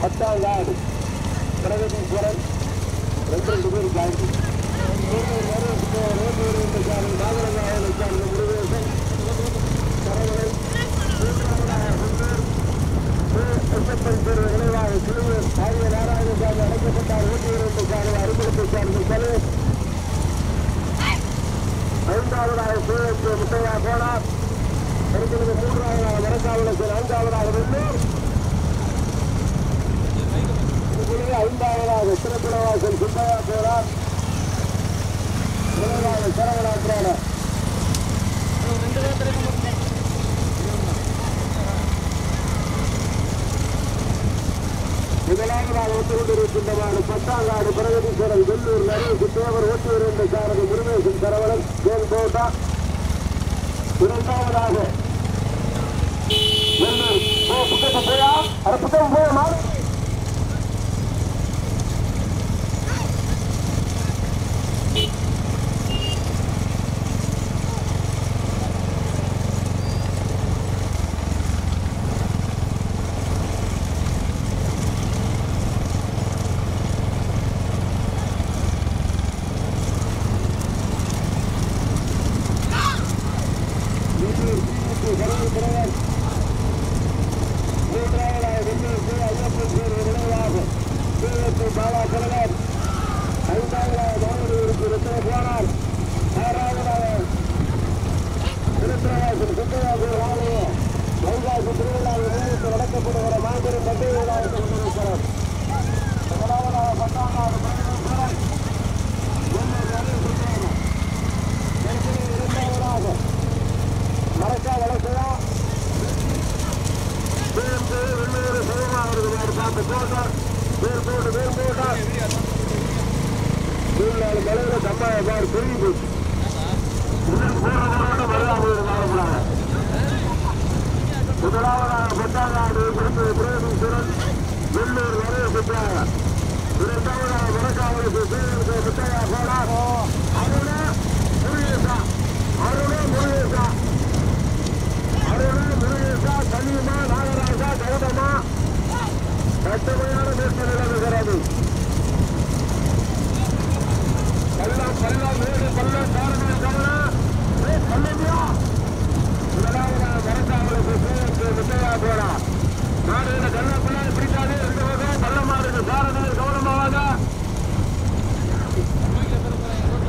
பத்தாம் நாடு பிரகதீஸ்வரன் ரெண்டு ரெண்டு பேர் ஜாயின் முருகேசன் சரவணன் விளைவாக சிலுவர் ஆகிய நாராயணசாமி அழைக்கப்பட்டார் நூற்றி இரண்டு சாலை அறுபத்தி சார்ந்த தலை ஐந்தாவதாக சிவப்பு முத்தையா போனார் அடுத்தது மூன்றாவதாக வடக்காவலத்தில் ஐந்தாவதாக வெள்ளூர் இதுக்குள்ளே ஐந்தாவதாக திருப்பிரவாசல் சுப்பையா போனார் முதலாவது சரவணாற்றான முதலாவதாக வந்து கொண்டிருக்கின்றவாறு பத்தாங்காடு பிரகதீஸ்வரன் வெள்ளூர் நரேஷ் தேவர் ஓட்டுவர் என்ற சாரதி முருகேசன் சரவணன் வேல் கோட்டா இரண்டாவதாக வெள்ளூர் ஓ புத்தகம் போயா அரை புத்தகம் போயா மாறு நடக்கப்படுகிற மாபெரும் பண்டிகை விழாவுக்கு கொண்டிருக்கிறது முதலாவதாக பத்தாம் நாடு பிரகதீஸ்வரன் இரண்டாவதாக மறக்கா வளர்க்கையா வேம்பு வெள்ளூர் சிவமாவது பார்த்து போட்டா வேர் போட்டு வேர் போட்டா மூணு நாலு மலையில கம்மாய பார் பெரிய போச்சு முதலாவதாக பத்தாங்காடு கொடுத்து பிரேமீஸ்வரன் வெள்ளூர் வரைய சுற்றாங்க இரண்டாவதாக வடக்காவலுக்கு சீரனுக்கு முத்தையா போனா அருண முருகேசா அருண முருகேசா அருண முருகேசா கலியுமா நாகராஜா கௌதமா கட்டுமையான மேற்கு நிலவுகிறது பள்ளம் பள்ளம் மேடு பள்ளம் காரணம் காரணம் பள்ளமியா முதலாவதாக வடக்காவலுக்கு சீரனுக்கு முத்தையா போனா நாடு கல்லா பிள்ளாடி பிடிக்காது ரெண்டு பக்கம் பள்ளமா இருக்கு சாரதி கவனமாக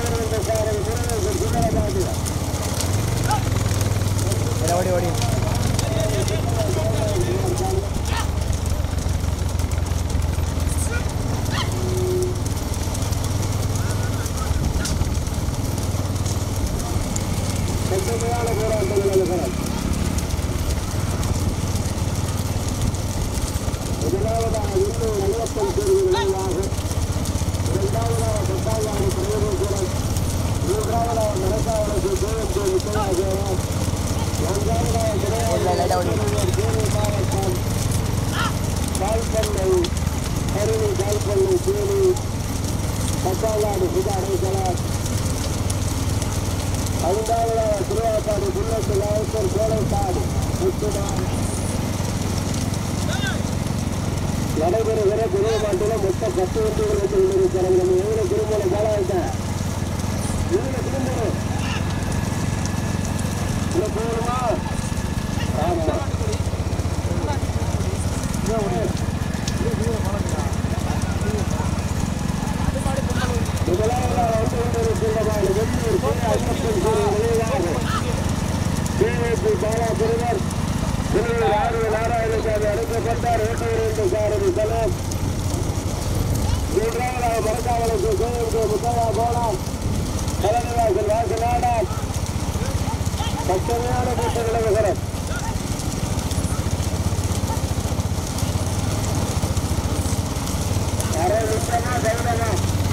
வருகின்ற சாரதி முருகேசன் சுந்தரபாண்டியா ஓடி ஓடி கடுமையான போராட்டங்கள் நடக்கிறது முதலாவதாக இன்னும் ஐயப்பன் தேர்வு நிலையாக இரண்டாவதாக பத்தாவதாக பிரயோகேஸ்வரன் மூன்றாவதாக நடக்காவதற்கு கோயம்பு முத்தையாசேரம் நான்காவதாக ஓடல, லைட்டா ஓடி. தேனி மாவட்டம் கால்பண்ணை கருணி கால்பண்ணை தேனி பத்தாவதாக சுதா அடைக்கலார் ஐந்தாவதாக திருவாப்பாடு புல்லத்து நாயக்கர் கோலைக்காடு முத்துமான் நடைபெறுகிற திருமாட்டில மொத்த பத்து வண்டிகள் வந்து கொண்டிருக்கிறாங்க நம்ம எவ்வளவு திருமணம் பாலாயிட்ட எவ்வளவு திருமணம் இல்ல போகணுமா ஆமா முதலாவதாக வந்து கொண்டிருக்கின்றவாறு வெள்ளூர் கே. ஐயப்பன் கோயில் நினைவாக டிஏபி பாலா பெருமர் திருநெல்வேலி ஆர்வ நாராயணசாமி அழைக்கப்பட்டார் ஓட்டுநர் என்ற சாரதி கலாம் மூன்றாவதாக மரக்காவலுக்கு கோயிலுக்கு முத்தையா போனார் கலனிவாசல் வாசநாடார் பச்சமையான கூட்ட நிலவுகிறோம் அரை நிமிஷமா கவனமா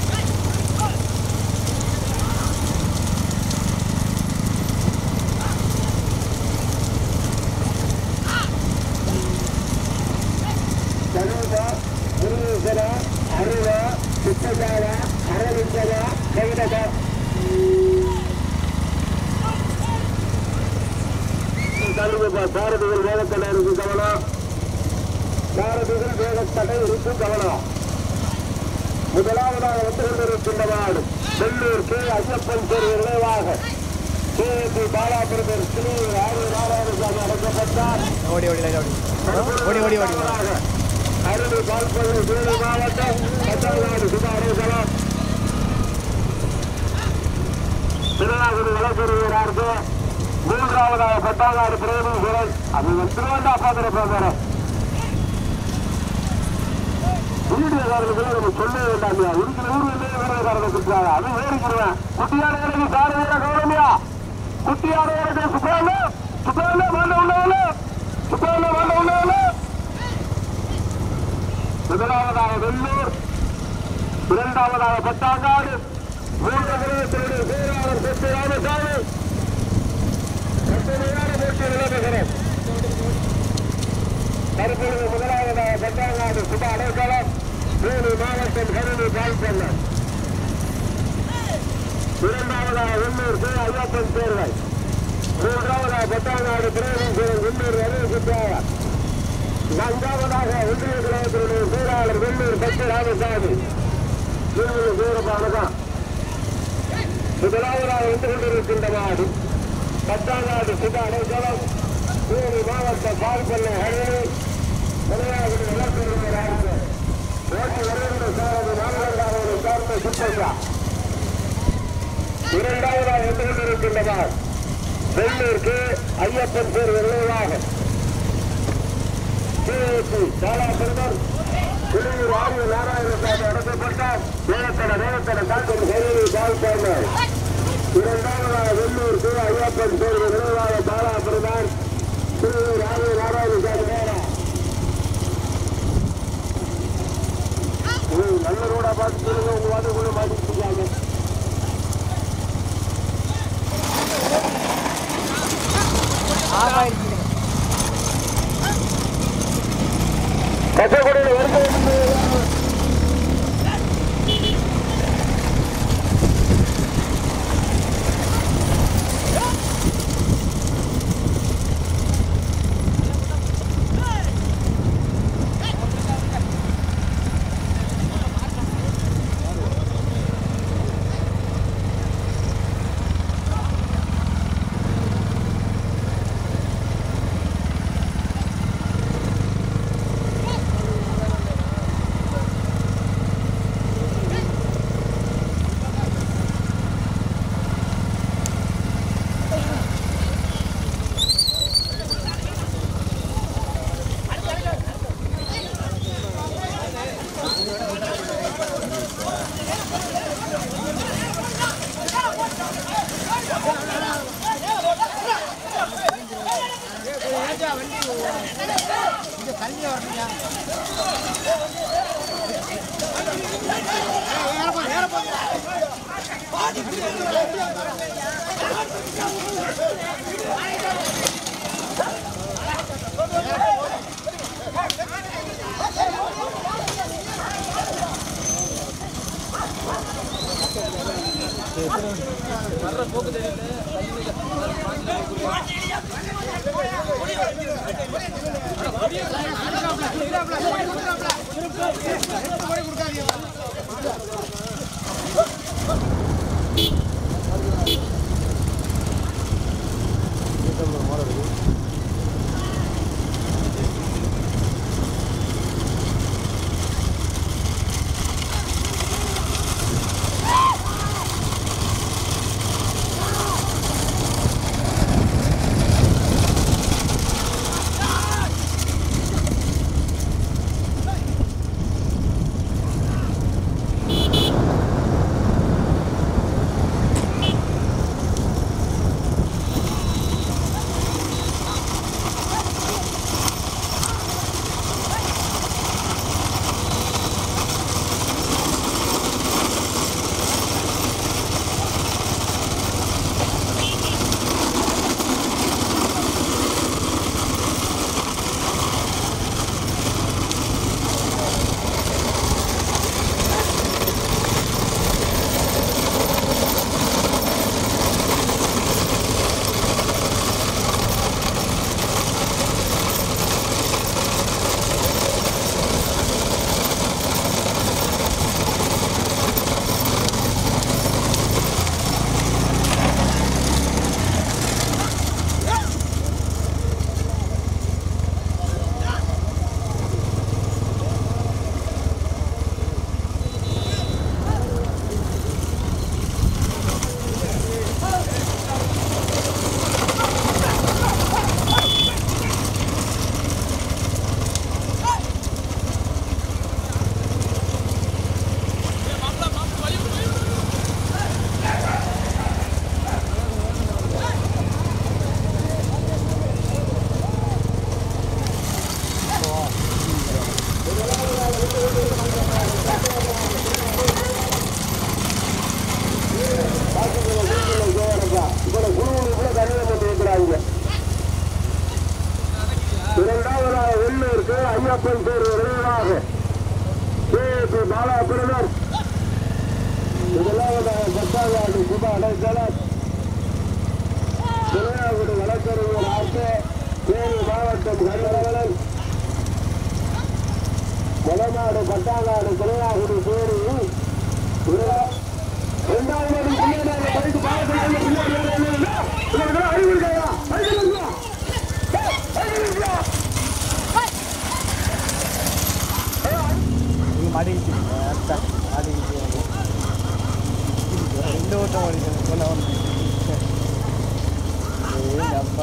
சனூபா முருகேசனா அருவா சித்தஜாவா அரவிந்தவா கைதகா சனூபா சாரதிகள் வேகத்தடை இருக்கு கவனம் சாரதிகள் வேகத்தடை இருக்கு கவனம் முதலாவதாக வந்து கொண்டிருக்கின்றவாடு வெள்ளூர் கே ஐயப்பன் தேர்வு நினைவாக கே பி பாலாபுரத்தில் ஸ்ரீ ஆறு நாராயணசாமி அடைக்கப்பட்டார் ஓடி ஓடி லைட்டா ஓடி ஓடி ஓடி ஓடி அருள் பால்பள்ளி தேனி மாவட்டம் பத்தாவதாடு சுதாரேசலம் திருநாகுடி வளர்ச்சியாருக்கு மூன்றாவதாக பத்தாவதாடு பிரேமீஸ்வரன் அது திருவண்டா பாத்திர பிரதமர் வீடியோக்காரர்களுக்கு நம்ம சொல்ல வேண்டாமியா இருக்கிற ஊர்ல வீடியோக்காரர்கள் சுற்றுறாங்க அது ஏறிக்கிறேன் குட்டியாடுகளுக்கு சார வீர கௌரமியா குட்டியாடுகளுக்கு சுத்தால சுத்தால மாண்ட உள்ளவன சுத்தால மாண்ட உள்ளவன முதலாவதாக வெள்ளூர் இரண்டாவதாக பட்டாங்காடு மூன்றாவது பேராளர் பெற்று ராமசாமி கட்டுமையான போட்டி நிலவுகிறோம் தற்பொழுது முதலாவதாக பட்டாங்காடு சுப அடைக்கலம் வேலு மாவட்டம் கருணி பால்பள்ளம் இரண்டாவதாக வெள்ளூர் கே ஐயப்பன் தேர்வை மூன்றாவதாக பட்டாங்காடு பிரேமீஸ்வரன் வெள்ளூர் அருள் சுற்றாவர் நான்காவதாக ஒன்றிய கழகத்தினுடைய செயலாளர் வெள்ளூர் பட்டு ராமசாமி திருமண சூரபானதான் முதலாவதாக வந்து கொண்டிருக்கின்ற நாடு பத்தாங்காடு சுப அடைக்கலம் தேனி மாவட்டம் பால்பள்ளை ஹரிணி விளையாட்டு இலக்கியராக ஓட்டு வருகின்ற சாரதி மாநிலங்காரோடு சார்ந்த சுப்பையா இரண்டாவதாக வந்து கொண்டிருக்கின்ற நாள் வெள்ளூருக்கு ஐயப்பன் பேர் விளைவாக சிஏபி சாலா பெருமர் குடியூர் ஆரிய நாராயணசாமி அடக்கப்பட்டார் வேகத்தட வேகத்தட காக்கும் கையை பால்பாண்டார் இரண்டாவதாக வெள்ளூர் திரு ஐயப்பன் தேர்வு நினைவாக பாலா பெருமாள் குடியூர் ஆரிய நாராயணசாமி நேரா இது நல்ல ரோடா பார்த்து சொல்லுங்க உங்க வாட்டுக்குள்ள மாட்டிருக்காங்க ஆஃப் ஆயிடுச்சு கச்சக்குடியில் வருகை இரண்டாவதாக உள்ளூருக்கு ஐயப்பன் பேர் விரைவாக கேபி பாலா பிரதர் முதலாவதாக பத்தாவாடு சுபா அடைக்கலர் திருநாகுடி வழக்கறிஞர் ஆர்கே தேனி மாவட்டம் கண்டரவலன் மலநாடு பட்டாங்காடு திருநாகுடி தேனி இரண்டாவது பிள்ளைகள் படித்து பாவத்தில் பிள்ளைகள் அறிவு இருக்கையா அறிவு இருக்கா அறிவு இருக்கா இது மாட்டிக்கிச்சு அத்தா மாட்டிக்கிச்சு எனக்கு. ரெண்டு ஓட்டம் ஓடிச்சு போல வந்து ஏய் அப்பா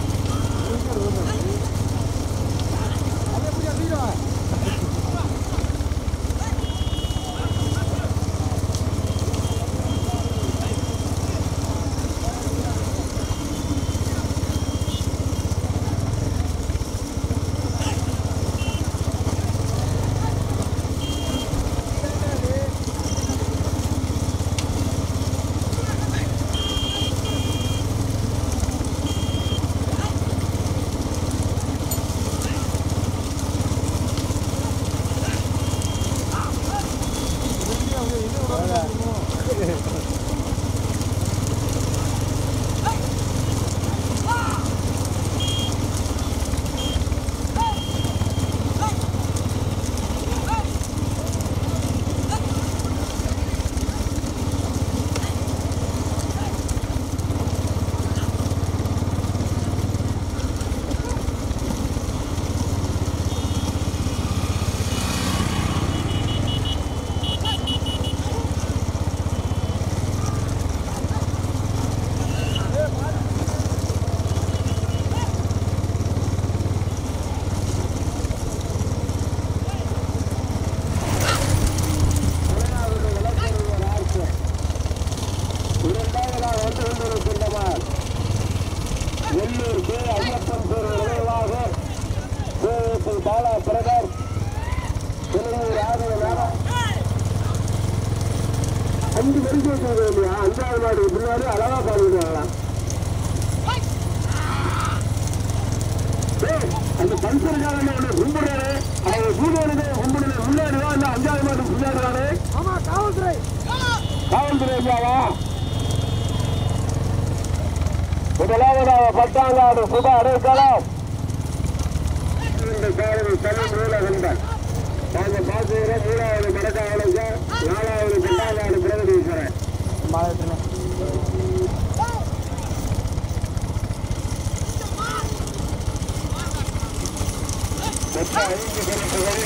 இரண்டாவதாக வந்து கொண்டிருக்கின்றவர் எல்லூர் கே ஐயப்பன் பேர் விரைவாக கேஎஸ்சி பாலா பிரதர் திருநூறு ஆறு நேரம் அஞ்சு மணிக்கு வச்சுருக்கோம் இல்லையா அஞ்சாவது மாடு பின்னாடி அழகா பாடுவாங்களா அந்த பல்சருக்காரன் ஒன்று கும்பிடுறாரு அவங்க சூரியனுக்கு கும்பிடுறது முன்னாடி வா இல்ல அஞ்சாவது மாடு பின்னாடி வானே ஆமா காவல்துறை காவல்துறை ஐயாவா முதலாவதாக பத்தாங்காடு சுதா அடைக்கலாம் இந்த காவல் தனி மூலகண்டன் நாங்கள் பார்த்துக்கிறோம் மூணாவது கடக்காவலுக்கு நாலாவது பத்தாங்காடு பிரகதீஸ்வரன் மாதத்துல மொத்தம் ஐந்து பரிசுகள்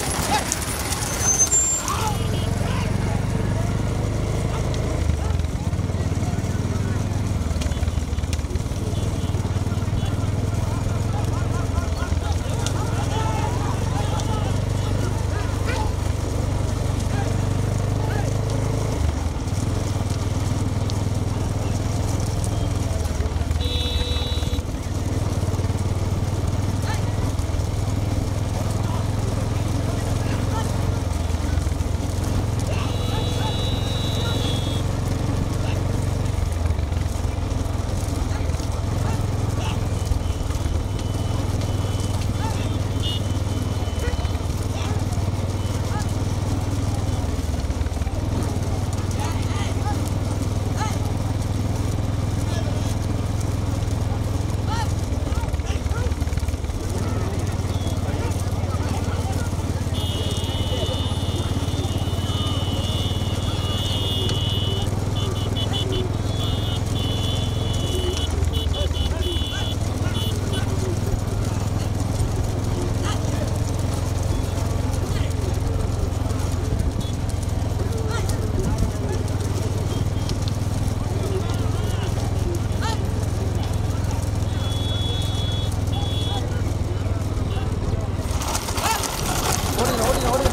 ஓடுங்க ஓடுங்க ஓடுங்க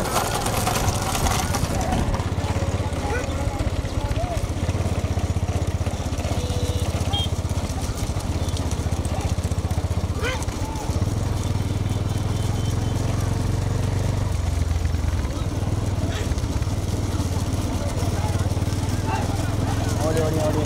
ஓடி ஓடி ஓடி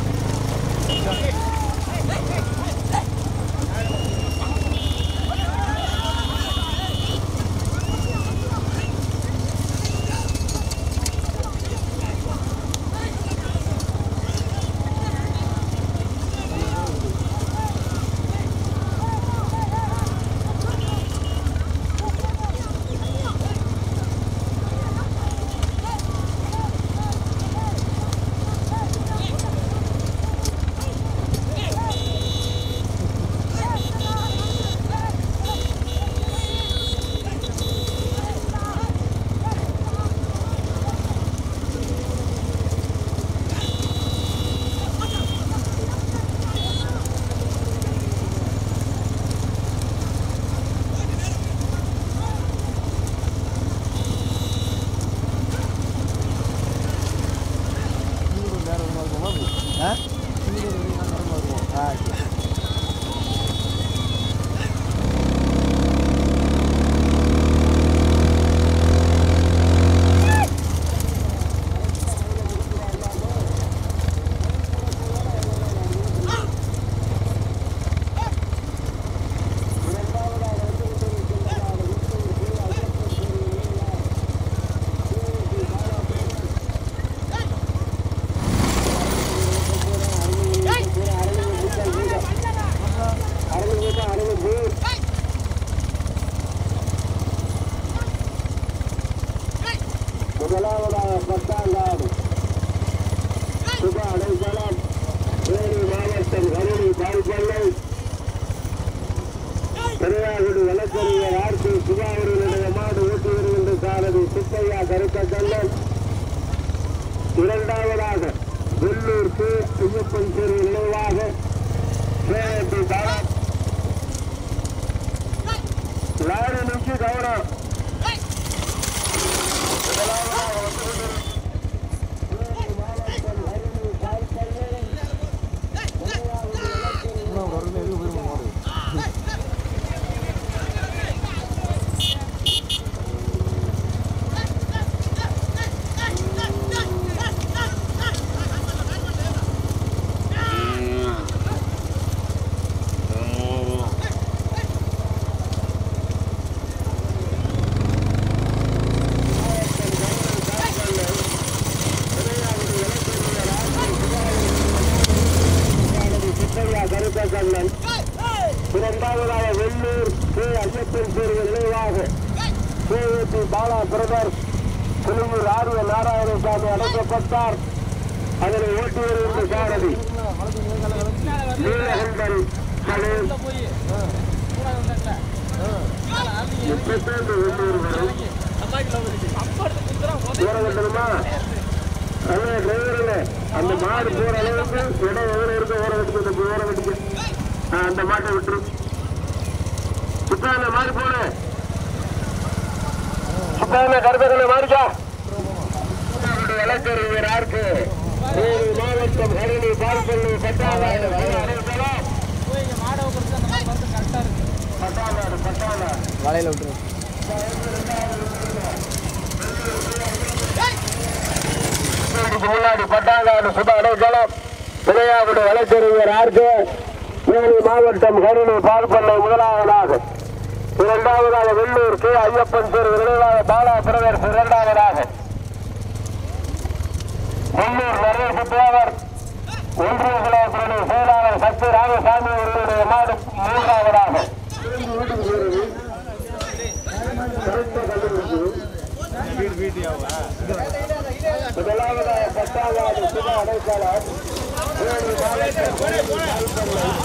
இன்னும் வேற ஒரு மாதிரி இருக்குமா ஆ இன்னும் ஒரு வேற மாதிரி இருக்கும் ஆ சரி முதலாவதாக பத்தாங்காடு சுபா அடைக்கலம் தேனி மாவட்டம் கருணி பால்பள்ளை திருவாகுடி வழக்கறிஞர் ஆர் பி சுபா அவர்களுடைய மாடு ஓட்டி வருகின்ற சாரதி சுப்பையா கருக்கக்கல்லன் இரண்டாவதாக வெள்ளூர் கே ஐயப்பன் தெரு நினைவாக கேஎப்பி தாரம் லாரி நிற்கி கவனம் முதலாவதாக வந்து கொண்டிருக்கும் தேனி மாவட்டம் கருணி பால்பள்ளை திருவாகுடி வழக்கறிஞர் இன்னும் ஒரு எதுவும் விரும்ப மாடு ஐயப்பன் பேர்கள் நினைவாக கேஏபி பாலா பிரதர் புலியூர் ஆரிய நாராயணசாமி அடைக்கப்பட்டார் அதனை ஓட்டி வருகின்ற சாரதி நீலகண்டன் கணேஷ் முப்பத்தொன்று உள்ளூர் வரை போற கட்டணுமா அண்ணே டிரைவருங்க அந்த மாடு போற அளவுக்கு இடம் எவ்வளவு இருக்கு ஓர வெட்டிக்கு இந்த ஓர வெட்டிக்கு ஆ, அந்த மாட்டை விட்டுரு சுத்தா அந்த மாடு போன சுத்தா அந்த கருப்பக்கண்ண மாடுக்கா வழக்கறிஞர் ஆர்க்கு வேறு மாவட்டம் ஹரணி பால்பள்ளி பட்டாவாடு பட்டாவாடு பட்டாவாடு வலையில் விட்டுரு இதுக்கு முன்னாடி பட்டாங்காடு சுப அடைக்கலம் பிள்ளையாவுடு வழக்கறிஞர் ஆர்க்கு தேனி மாவட்டம் கருணை பால்பண்ணை முதலாவதாக இரண்டாவதாக வெள்ளூர் கே ஐயப்பன் பேர் நினைவாக பாலா பிரதர்ஸ் இரண்டாவதாக வெள்ளூர் நரேஷ் தேவர் ஒன்றிய கிளைப்பிரிவு செயலாளர் சக்தி ராமசாமி அவர்களுடைய மாடு மூன்றாவதாக முதலாவதாக பத்தாவது சுப அடைக்கலம் தேனி மாவட்டம் கருணை பால்பண்ணை